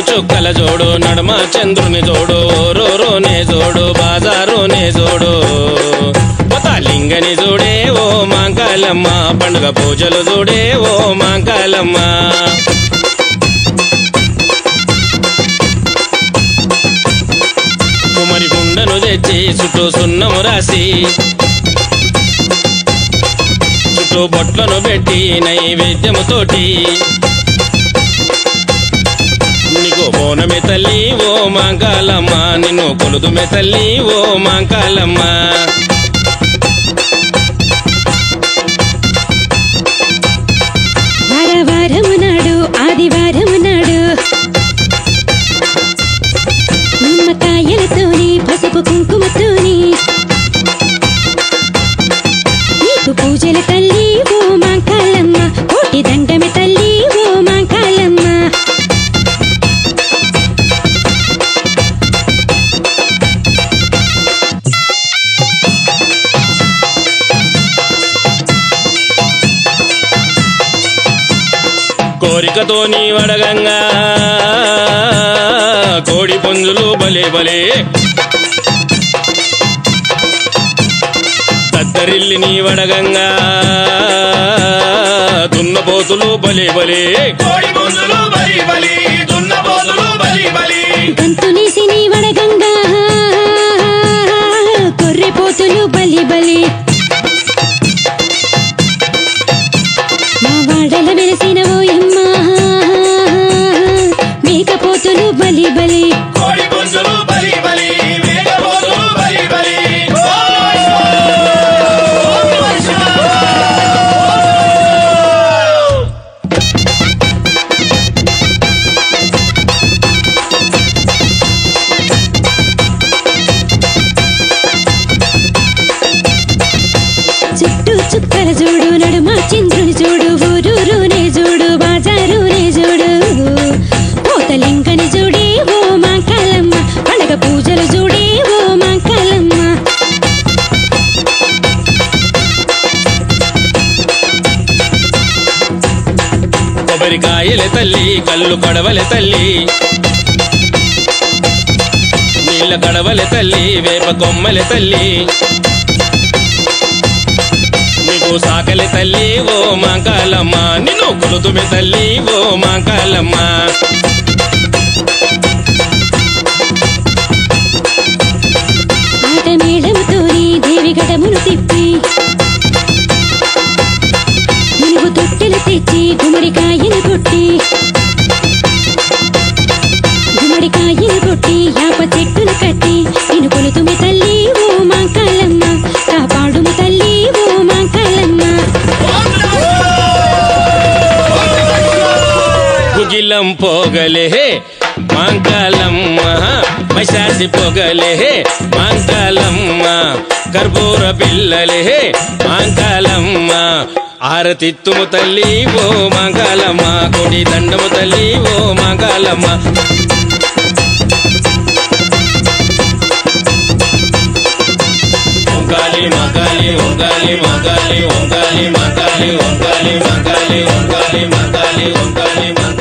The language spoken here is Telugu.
చుక్కల జోడు నడమ చంద్రుని జోడు రోనే జోడు బాజారోనే జోడు లింగని జోడే ఓ మాంకాలమ్మ పండుగ పూజలు జోడే ఓ మాంకాలమ్మ కుమరి గుండను తెచ్చి చుట్టూ సున్నము రాసి చుట్టూ బొట్లను పెట్టి నైవేద్యముతోటి నీకు బోనమే తల్లి ఓ మాంకాలమ్మ నిన్ను కొలుదుమే తల్లి ఓ మాంకాలమ్మ వారవారము నాడు ఆదివారము నాడు నిమ్మకాయలతోని పసుపు కుంకుమతోని నీకు పూజల తల్లి ఓ మాంకాలమ్మ కోటి దండమే తల్లి ఓ మాంకాలమ్మ కోరికతో నీ వడగంగా కోడి పుంజులు బలే బలే తద్దరిల్లి నీ వడగంగా దున్నపోతులు బలే బలే కోడి పుంజులు బలి బలి దున్నపోతులు బలి బలి గంతునేసి నీ వడగంగా కొర్రెపోతులు బలి బలి మా వాడల వెలిసిన ఓయమ్మ మేకపోతులు బలి బలి కోడి పుంజులు బలి బలి మేకపోతులు బలి బలి చుట్టూ చుక్కల చూడు నడుమ చంద్రుని చూడు ఊరూరునే చూడు బాజారునే చూడు పోతలింకని చూడే ఓ మాంకాలమ్మ పండగ పూజలు చూడే ఓ మాంకాలమ్మ కొబ్బరికాయల తల్లి కళ్ళు కడవల తల్లి నీళ్ళ కడవల తల్లి వేప కొమ్మల తల్లి నీకు సాకలి తల్లి ఓ మాంకాలమ్మ నిన్ను కొలుతుమే తల్లి ఓ మాంకాలమ్మ ఆట మేళముతోని దేవి గడమును తిప్పి నువ్వు తొట్టెలు తెచ్చి గుమ్మడికాయను కొట్టి గుమ్మడికాయను కొట్టి యాప చెట్టును కట్టి నేను కొలుతుమి తల్లి ఓ మాంకాలమ్మ కాపాడుము తల్లి ఓ మాంకాలమ్మ కుగిలం పోగలే మాంకాలమ్మ మైసాసి పొగలే మాంకాలమ్మ కర్పూర పిల్లలే మాంకాలమ్మ ఆరతిత్తుము తల్లి ఓ మాంకాలమ్మ కొడి దండము తల్లి ఓ మాంకాలమ్మ ఒంగాలి మగాలి ఒంగాలి మగాలి ఒంగాలి మగాలి ఒంగాలి మగాలి ఒంగాలి మగాలి ఒంగాలి మగాలి